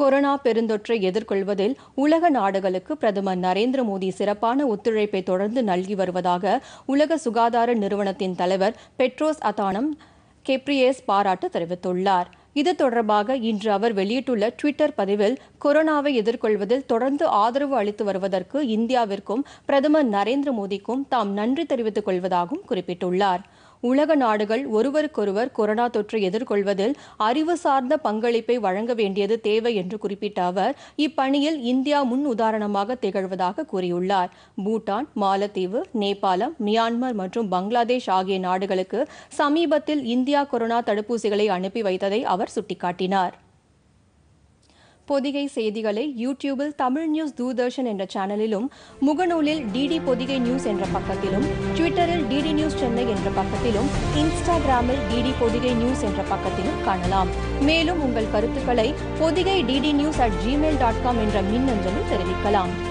corona பெருந்தொற்றை எதிர்கொள்வதில் உலக நாடுகளுக்கு பிரதமர் நரேந்திர மோடி சிறப்பான ஒத்துழைப்பை தொடர்ந்து நல்கி வருவதாக உலக சுகாதார நிறுவனத்தின் தலைவர் பெட்ரோஸ் அதானம் கெப்ரியேஸ் பாராட்டு தெரிவித்துள்ளார் இது தொடர்பாக இன்று அவர் வெளியிட்டுள்ள டுவிட்டர் பதிவில் கொரோனாவை எதிர்கொள்வதில் தொடர்ந்து ஆதரவு அளித்து வருவதற்கு இந்தியாவிற்கும் பிரதமர் நரேந்திர மோடிக்கும் தாம் நன்றி தெரிவித்துக் கொள்வதாகவும் குறிப்பிட்டுள்ளார் உலக நாடுகள் ஒருவருக்கொருவர் கொரோனா தொற்றை எதிர்கொள்வதில் அறிவு சார்ந்த பங்களிப்பை வழங்க வேண்டியது தேவை என்று குறிப்பிட்ட அவர் இப்பணியில் இந்தியா முன் உதாரணமாக திகழ்வதாக கூறியுள்ளார் பூட்டான் மாலத்தீவு நேபாளம் மியான்மர் மற்றும் பங்களாதேஷ் ஆகிய நாடுகளுக்கு சமீபத்தில் இந்தியா கொரோனா தடுப்பூசிகளை அனுப்பி வைத்ததை அவர் சுட்டிக்காட்டினார் பொதிகை செய்திகளை யூடியூபில் தமிழ் நியூஸ் தூர்தர்ஷன் என்ற சேனலிலும் முகநூலில் டிடி பொதிகை நியூஸ் என்ற பக்கத்திலும் ட்விட்டரில் டிடி நியூஸ் சென்னை என்ற பக்கத்திலும் இன்ஸ்டாகிராமில் டிடி பொதிகை நியூஸ் என்ற பக்கத்திலும் காணலாம் மேலும் உங்கள் கருத்துக்களை Pothigai DD news at gmail dot com என்ற மின்னஞ்சலில் தெரிவிக்கலாம்